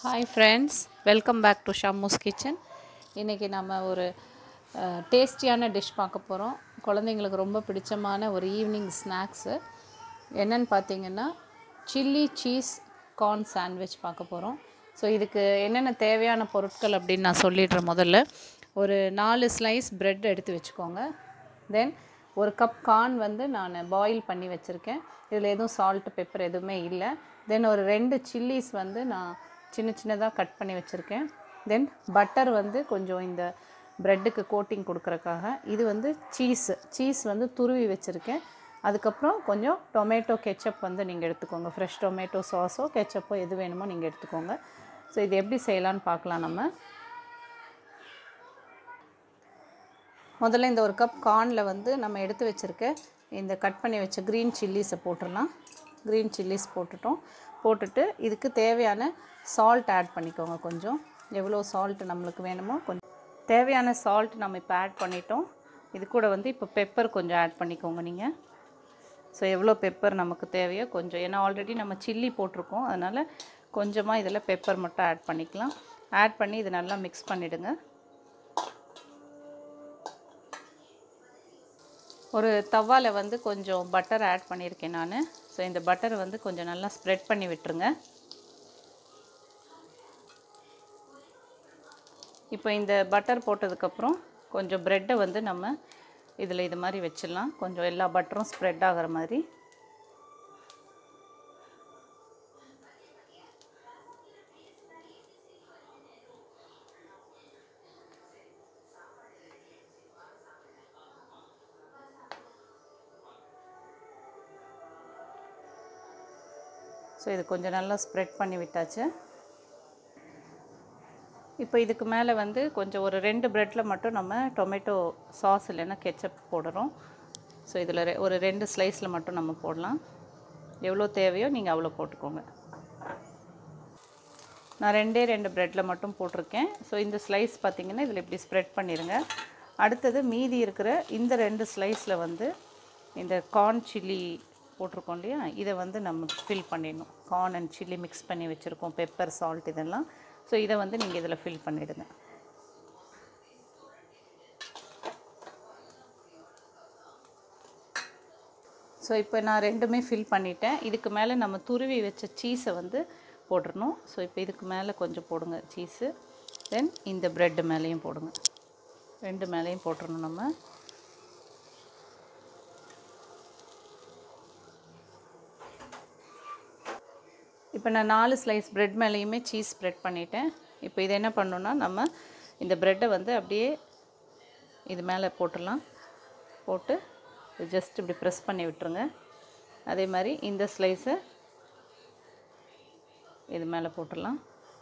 hi friends welcome back to Shammu's kitchen இன்றைக்கி நம்ம ஒரு டேஸ்டியான டிஷ் பார்க்க போகிறோம் குழந்தைங்களுக்கு ரொம்ப பிடிச்சமான ஒரு ஈவினிங் ஸ்நாக்ஸு என்னன்னு பார்த்தீங்கன்னா சில்லி சீஸ் கார்ன் சாண்ட்விச் பார்க்க போகிறோம் ஸோ இதுக்கு என்னென்ன தேவையான பொருட்கள் அப்படின்னு நான் சொல்லிடுறேன் முதல்ல ஒரு நாலு ஸ்லைஸ் பிரெட் எடுத்து வச்சுக்கோங்க தென் ஒரு கப் கார்ன் வந்து நான் பாயில் பண்ணி வச்சுருக்கேன் இதில் எதுவும் சால்ட் பெப்பர் எதுவுமே இல்லை தென் ஒரு ரெண்டு சில்லிஸ் வந்து நான் சின்ன சின்னதாக கட் பண்ணி வச்சுருக்கேன் தென் பட்டர் வந்து கொஞ்சம் இந்த ப்ரெட்டுக்கு கோட்டிங் கொடுக்குறக்காக இது வந்து சீஸ் சீஸ் வந்து துருவி வச்சுருக்கேன் அதுக்கப்புறம் கொஞ்சம் டொமேட்டோ கெச்சப் வந்து நீங்கள் எடுத்துக்கோங்க ஃப்ரெஷ் டொமேட்டோ சாஸோ கெச்சப்போ எது வேணுமோ நீங்கள் எடுத்துக்கோங்க ஸோ இது எப்படி செய்யலான்னு பார்க்கலாம் நம்ம முதல்ல இந்த ஒரு கப் கார்னில் வந்து நம்ம எடுத்து வச்சுருக்க இந்த கட் பண்ணி வச்ச க்ரீன் சில்லிஸை போட்டுடலாம் க்ரீன் சில்லிஸ் போட்டுட்டோம் போட்டுட்டு இதுக்கு தேவையான சால்ட் ஆட் பண்ணிக்கோங்க கொஞ்சம் எவ்வளோ சால்ட் நம்மளுக்கு வேணுமோ கொஞ்சம் தேவையான சால்ட் நம்ம இப்போ ஆட் பண்ணிட்டோம் இது கூட வந்து இப்போ பெப்பர் கொஞ்சம் ஆட் பண்ணிக்கோங்க நீங்கள் ஸோ எவ்வளோ பெப்பர் நமக்கு தேவையோ கொஞ்சம் ஏன்னா ஆல்ரெடி நம்ம சில்லி போட்டிருக்கோம் அதனால் கொஞ்சமாக இதில் பெப்பர் மட்டும் ஆட் பண்ணிக்கலாம் ஆட் பண்ணி இது நல்லா மிக்ஸ் பண்ணிவிடுங்க ஒரு தவாவில் வந்து கொஞ்சம் பட்டர் ஆட் பண்ணியிருக்கேன் நான் ஸோ இந்த பட்டர் வந்து கொஞ்சம் நல்லா ஸ்ப்ரெட் பண்ணி விட்டுருங்க இப்போ இந்த பட்டர் போட்டதுக்கப்புறம் கொஞ்சம் ப்ரெட்டை வந்து நம்ம இதில் இது மாதிரி வச்சிடலாம் கொஞ்சம் எல்லா பட்டரும் ஸ்ப்ரெட் ஆகிற மாதிரி ஸோ இது கொஞ்சம் நல்லா ஸ்ப்ரெட் பண்ணி விட்டாச்சு இப்போ இதுக்கு மேலே வந்து கொஞ்சம் ஒரு ரெண்டு ப்ரெட்டில் மட்டும் நம்ம டொமேட்டோ சாஸ் இல்லைன்னா கெச்சப் போடுறோம் ஸோ இதில் ஒரு ரெண்டு ஸ்லைஸில் மட்டும் நம்ம போடலாம் எவ்வளோ தேவையோ நீங்கள் அவ்வளோ போட்டுக்கோங்க நான் ரெண்டே ரெண்டு ப்ரெட்டில் மட்டும் போட்டிருக்கேன் ஸோ இந்த ஸ்லைஸ் பார்த்திங்கன்னா இதில் இப்படி ஸ்ப்ரெட் பண்ணிடுங்க அடுத்தது மீதி இருக்கிற இந்த ரெண்டு ஸ்லைஸில் வந்து இந்த கார்ன் சில்லி போட்டிருக்கோம் இல்லையா இதை வந்து நம்ம ஃபில் பண்ணிடணும் கார்ன் அண்ட் சில்லி மிக்ஸ் பண்ணி வச்சுருக்கோம் பெப்பர் சால்ட் இதெல்லாம் ஸோ இதை வந்து நீங்கள் இதில் ஃபில் பண்ணிவிடுங்க ஸோ இப்போ நான் ரெண்டுமே ஃபில் பண்ணிட்டேன் இதுக்கு மேலே நம்ம துருவி வச்ச சீஸை வந்து போட்டுடணும் ஸோ இப்போ இதுக்கு மேலே கொஞ்சம் போடுங்க சீஸு தென் இந்த ப்ரெட்டு மேலேயும் போடுங்க ரெண்டு மேலேயும் போட்டுடணும் நம்ம இப்போ நான் நாலு ஸ்லைஸ் ப்ரெட் மேலேயுமே சீஸ் ஸ்ப்ரெட் பண்ணிட்டேன் இப்போ இதை என்ன பண்ணணுன்னா நம்ம இந்த ப்ரெட்டை வந்து அப்படியே இது மேலே போட்டுடலாம் போட்டு ஜஸ்ட் இப்படி ப்ரெஸ் பண்ணி விட்டுருங்க அதே மாதிரி இந்த ஸ்லைஸை இது மேலே போட்டுடலாம்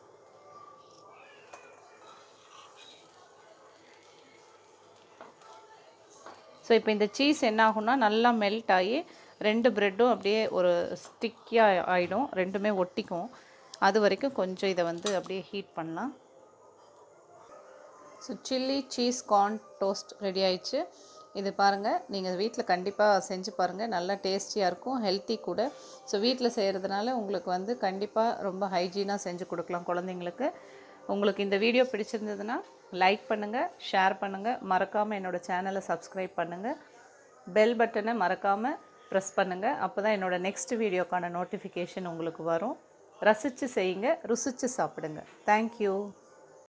ஸோ இப்போ இந்த சீஸ் என்ன ஆகும்னா நல்லா மெல்ட் ஆகி ரெண்டு ப்ரெட்டும் அப்படியே ஒரு ஸ்டிக்கியாக ஆகிடும் ரெண்டுமே ஒட்டிக்கும் அது வரைக்கும் கொஞ்சம் இதை வந்து அப்படியே ஹீட் பண்ணலாம் so chilli cheese corn toast ready ஆயிடுச்சு இது பாருங்கள் நீங்கள் வீட்டில் கண்டிப்பாக செஞ்சு பாருங்கள் நல்லா டேஸ்டியாக இருக்கும் ஹெல்த்தி கூட ஸோ வீட்டில் செய்கிறதுனால உங்களுக்கு வந்து கண்டிப்பாக ரொம்ப ஹைஜீனாக செஞ்சு கொடுக்கலாம் குழந்தைங்களுக்கு உங்களுக்கு இந்த வீடியோ பிடிச்சிருந்ததுன்னா லைக் பண்ணுங்கள் ஷேர் பண்ணுங்கள் மறக்காமல் என்னோடய சேனலை சப்ஸ்கிரைப் பண்ணுங்கள் பெல் பட்டனை மறக்காமல் ப்ரெஸ் பண்ணுங்கள் அப்போ தான் என்னோடய நெக்ஸ்ட் வீடியோக்கான நோட்டிஃபிகேஷன் உங்களுக்கு வரும் ரசித்து செய்யுங்க ருசித்து சாப்பிடுங்க தேங்க்யூ